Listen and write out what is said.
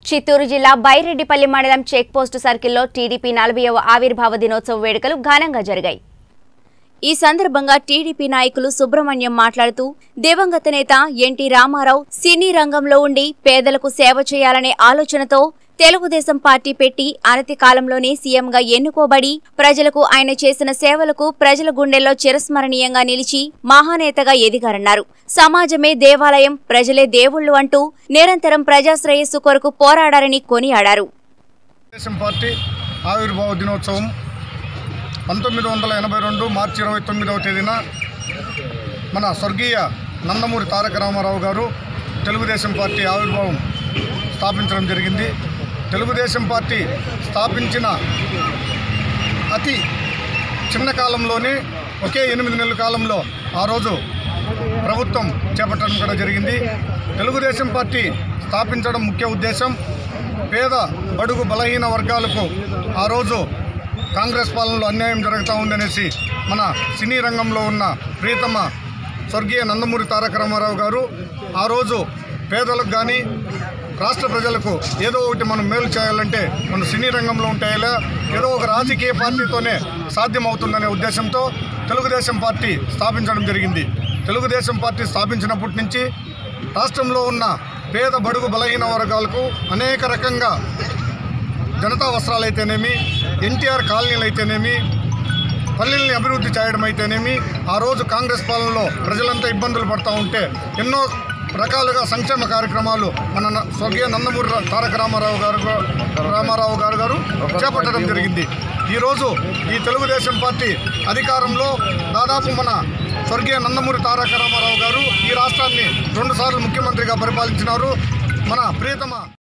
చిత్తూరు జిల్లా బైరెడ్డిపల్లి మండలం చెక్పోస్టు సర్కిల్లో టీడీపీ నలభైవ ఆవిర్భావ దినోత్సవ వేడుకలు ఘనంగా జరిగాయి ఈ సందర్భంగా టీడీపీ నాయకులు సుబ్రహ్మణ్యం మాట్లాడుతూ దివంగత నేత ఎన్టీ రామారావు సినీ రంగంలో ఉండి పేదలకు సేవ చేయాలనే ఆలోచనతో తెలుగుదేశం పార్టీ పెట్టి అనతి కాలంలోనే సీఎంగా ఎన్నుకోబడి ప్రజలకు ఆయన చేసిన సేవలకు ప్రజల గుండెల్లో చిరస్మరణీయంగా నిలిచి మహానేతగా ఎదిగారన్నారు సమాజమే దేవాలయం ప్రజలే దేవుళ్లు అంటూ నిరంతరం ప్రజాశ్రేయస్సు కొరకు పోరాడారని కొనియాడారు తెలుగుదేశం పార్టీ ఆవిర్భావ దినోత్సవం పంతొమ్మిది వందల ఎనభై రెండు మార్చి ఇరవై తొమ్మిదవ తేదీన మన స్వర్గీయ నందమూరి తారక రామారావు గారు తెలుగుదేశం పార్టీ ఆవిర్భావం స్థాపించడం జరిగింది తెలుగుదేశం పార్టీ స్థాపించిన అతి చిన్న కాలంలోనే ఒకే ఎనిమిది నెలల కాలంలో ఆ రోజు ప్రభుత్వం చేపట్టడం కూడా జరిగింది తెలుగుదేశం పార్టీ స్థాపించడం ముఖ్య ఉద్దేశం పేద బడుగు బలహీన వర్గాలకు ఆ రోజు కాంగ్రెస్ పాలనలో అన్యాయం జరుగుతూ ఉందనేసి మన సినీ రంగంలో ఉన్న ప్రీతమ స్వర్గీయ నందమూరి తారక రామారావు గారు ఆ రోజు పేదలకు కానీ రాష్ట్ర ప్రజలకు ఏదో ఒకటి మనం మేలు చేయాలంటే మన సినీ రంగంలో ఉంటాయేలా ఏదో ఒక రాజకీయ పార్టీతోనే సాధ్యమవుతుందనే ఉద్దేశంతో తెలుగుదేశం పార్టీ స్థాపించడం జరిగింది తెలుగుదేశం పార్టీ స్థాపించినప్పటి నుంచి రాష్ట్రంలో ఉన్న పేద బడుగు బలహీన వర్గాలకు అనేక రకంగా జనతా వస్త్రాలు అయితేనేమి ఎన్టీఆర్ కాలనీలు అయితేనేమి పల్లెల్ని అభివృద్ధి చేయడం అయితేనేమి ఆ రోజు కాంగ్రెస్ పాలనలో ప్రజలంతా ఇబ్బందులు పడుతూ ఉంటే ఎన్నో రకాలుగా సంక్షేమ కార్యక్రమాలు మన న- స్వర్గీయ నందమూరి రా- తారక రామారావు గారు గా- రామారావు గారు గారు చేపట్టడం జరిగింది ఈరోజు ఈ తెలుగుదేశం పార్టీ అధికారంలో దాదాపు మన స్వర్గీయ నందమూరి తారక రామారావు గారు ఈ రాష్ట్రాన్ని రెండుసార్లు ముఖ్యమంత్రిగా పరిపాలించినారు మన ప్రియతమ